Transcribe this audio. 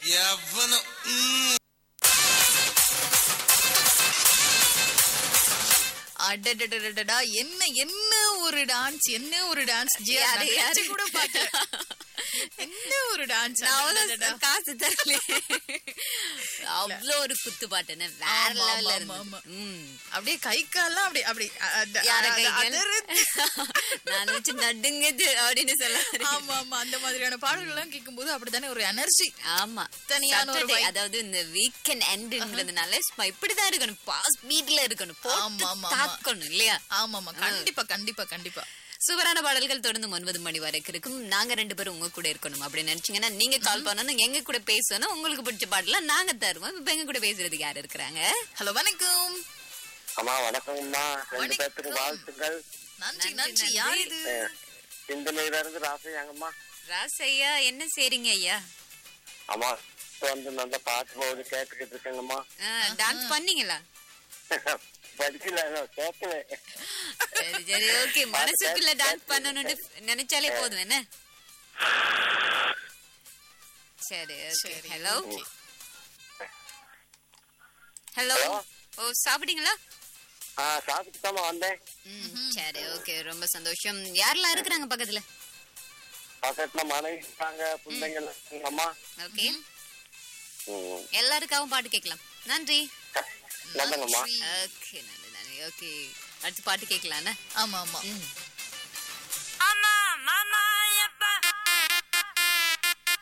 எவனும் ம். அடடடடடடா என்ன என்ன ஒரு டான்ஸ் என்ன ஒரு டான்ஸ் யாரு, யாரு? கூட பார்க்கல என்ன ஒரு டான்ஸ் நான் அவ்வளவு காசு தரல அவ்வளோ ஒரு குத்து பாட்டுன்னு வேற ஆமா, லெவல்ல ஆமா, ஆமா. இருந்தது ம். அப்படியே கை கால்லாம் அப்படி அப்படி அ- அ- யார அ- கைகள்? அதறுது. நான் வச்சு நடுங்குது அப்படின்னு சொல்ல ஆமா ஆமா அந்த மாதிரியான பாடல்கள் எல்லாம் கேட்கும்போது அப்படித்தானே ஒரு எனர்ஜி ஆமா தனியான ஒரு Saturday, vibe. அதாவது இந்த வீக்கெண்ட் எண்டுங்கிறதுனால இப்படிதான் இருக்கணும் பாஸ் பீட்ல இருக்கணும் போட்டு ஆமா, ஆமா, ஆமா. தாக்கணும் இல்லையா ஆமாமா கண்டிப்பா கண்டிப்பா கண்டிப்பா சூப்பரான பாடல்கள் தொடர்ந்து ஒன்பது மணி வரைக்கும் இருக்கும் நாங்க ரெண்டு பேரும் உங்க கூட இருக்கணும் அப்படின்னு நினைச்சீங்கன்னா நீங்க கால் பண்ணணும் எங்க கூட பேசணும் உங்களுக்கு பிடிச்ச பாடல நாங்க தருவோம் இப்ப எங்க கூட பேசுறதுக்கு யாரு இருக்கிறாங்க ஹலோ வணக்கம் அம்மா வணக்கம்மா ரெண்டு வணக்கம். பேர்த்துக்கு வாழ்த்துக்கள் நன்றி நன்றி, நன்றி நன்றி. யார் இது சிந்தனையில இருந்து ராசையாங்கம்மா ராசையா என்ன செய்றீங்க ஐயா அம்மா இப்ப வந்து நல்ல பாட்டு போது கேட்டுக்கிட்டு இருக்கேங்கம்மா டான்ஸ் பண்ணீங்களா படிக்கல கேட்கல சரி சரி ஓகே மனசுக்குள்ள டான்ஸ் பண்ணணும்னு நினைச்சாலே போதும் என்ன சரி ஓகே சரி, ஹலோ okay. Hello Hello? ஓ சாப்பிட்டீங்களா ஆ சாப்பிட்டு தாம்மா வந்தேன் ம், சரி ஓகே ரொம்ப சந்தோஷம் யாரெல்லாம் இருக்கிறாங்க பக்கத்துல பக்கத்துல மனைவி இருக்காங்க பிள்ளைங்க எல்லாம் இருக்காங்கம்மா ஓகே ம். எல்லாருக்காகவும் பாட்டு கேட்கலாம் நன்றி நல்லங்கம்மா நன்றி. ஓகே நன்றி நன்றி ஓகே அடுத்து பாட்டு கேட்கலாண்ணே ஆமா ஆமா ஆமா மாமா